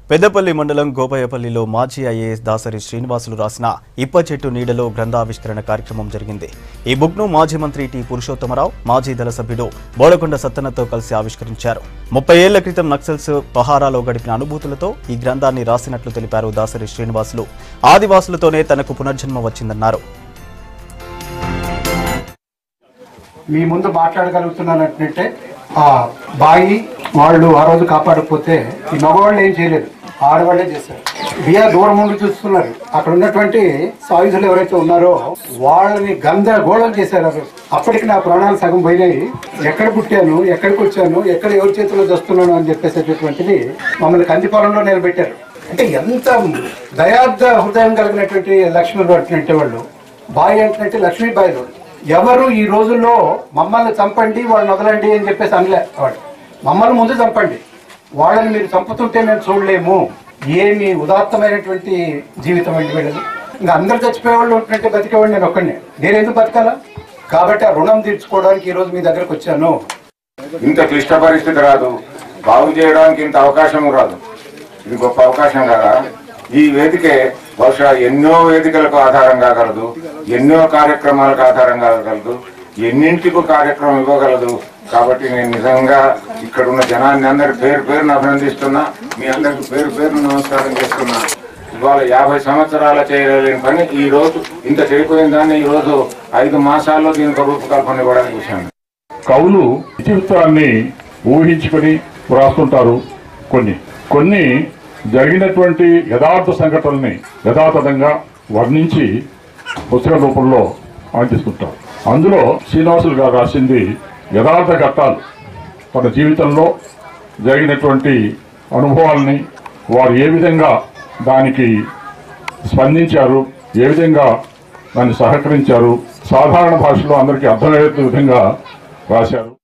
పెద్దపల్లి మండలం గోపాయపల్లిలో మాజీ ఐఏఎస్ దాసరి శ్రీనివాసులు రాసిన ఇప్ప చెట్టు నీడలో గ్రంథావిష్కరణ కార్యక్రమం జరిగింది ఈ బుక్ను మాజీ మంత్రి టి పురుషోత్తమరావు మాజీ దళ సభ్యుడు బోడకొండ సత్తన్నతో కలిసి ఆవిష్కరించారు ముప్పై ఏళ్ల క్రితం నక్సల్స్ పహారాలో గడిపిన అనుభూతులతో ఈ గ్రంథాన్ని రాసినట్లు తెలిపారు దాసరి శ్రీనివాసులు ఆదివాసులతోనే తనకు పునర్జన్మ వచ్చిందన్నారు మీ ముందు మాట్లాడగలుగుతున్నానంటే ఆ బాయి వాళ్ళు ఆ రోజు కాపాడకపోతే ఈ మగవాళ్ళు ఏం చేయలేదు ఆడవాళ్ళే చేశారు బియా దూరం నుండి చూస్తున్నారు అక్కడ ఉన్నటువంటి సాయుధులు ఎవరైతే ఉన్నారో వాళ్ళని గందరగోళం చేశారు ఆ రోజు. అప్పటికి నా ప్రాణాలు సగం పోయినాయి ఎక్కడ పుట్టాను ఎక్కడికి వచ్చాను ఎక్కడ ఎవరి చేతిలో చేస్తున్నాను అని చెప్పేసేటటువంటిది మమ్మల్ని కందిపాలెంలో నిలబెట్టారు అంటే ఎంత దయార్థ హృదయం కలిగినటువంటి లక్ష్మణుడు అటువంటి వాళ్ళు బాయి అంటే లక్ష్మీబాయిలు ఎవరు ఈ రోజుల్లో మమ్మల్ని చంపండి వాళ్ళని వదలండి అని చెప్పేసి అనలే వాడు మమ్మల్ని ముందు చంపండి వాళ్ళని మీరు చంపుతుంటే మేము చూడలేము ఏమి ఉదాత్తమైనటువంటి జీవితం అండి వీళ్ళది ఇంకా అందరు చచ్చిపోయే వాళ్ళు ఉంటుంటే బతికేవాడు నేను ఒక్కడిని నేను ఎందుకు బతకాలా కాబట్టి ఆ రుణం తీర్చుకోవడానికి ఈ రోజు మీ దగ్గరకు వచ్చాను ఇంత క్లిష్ట పరిస్థితి రాదు బాగు చేయడానికి ఇంత అవకాశం రాదు ఇది గొప్ప అవకాశం కదా ఈ వేదికే బహుశా ఎన్నో వేదికలకు ఆధారం కాగలదు ఎన్నో కార్యక్రమాలకు ఆధారం కాగలదు ఎన్నింటికి కార్యక్రమం ఇవ్వగలదు కాబట్టి నేను నిజంగా ఇక్కడ ఉన్న జనాన్ని అందరి పేరు పేరును అభినందిస్తున్నా మీ అందరికి పేరు పేరును నమస్కారం చేస్తున్నా ఇవాళ యాభై సంవత్సరాల చేయలేని పని ఈ రోజు ఇంత చేయకపోయిన దాన్ని ఈ రోజు ఐదు మాసాల్లో దీనికి రూపకల్పన ఇవ్వడానికి చూశాను కవులు ఇతివృత్తాన్ని ఊహించుకొని వ్రాస్తుంటారు కొన్ని కొన్ని జరిగినటువంటి యథార్థ సంఘటనల్ని యథాతథంగా వర్ణించి పుస్తక రూపంలో అందిస్తుంటారు అందులో శ్రీనివాసులు గారు రాసింది యథార్థ ఘట్టాలు తన జీవితంలో జరిగినటువంటి అనుభవాల్ని వారు ఏ విధంగా దానికి స్పందించారు ఏ విధంగా దాన్ని సహకరించారు సాధారణ భాషలో అందరికీ అర్థమయ్యే విధంగా రాశారు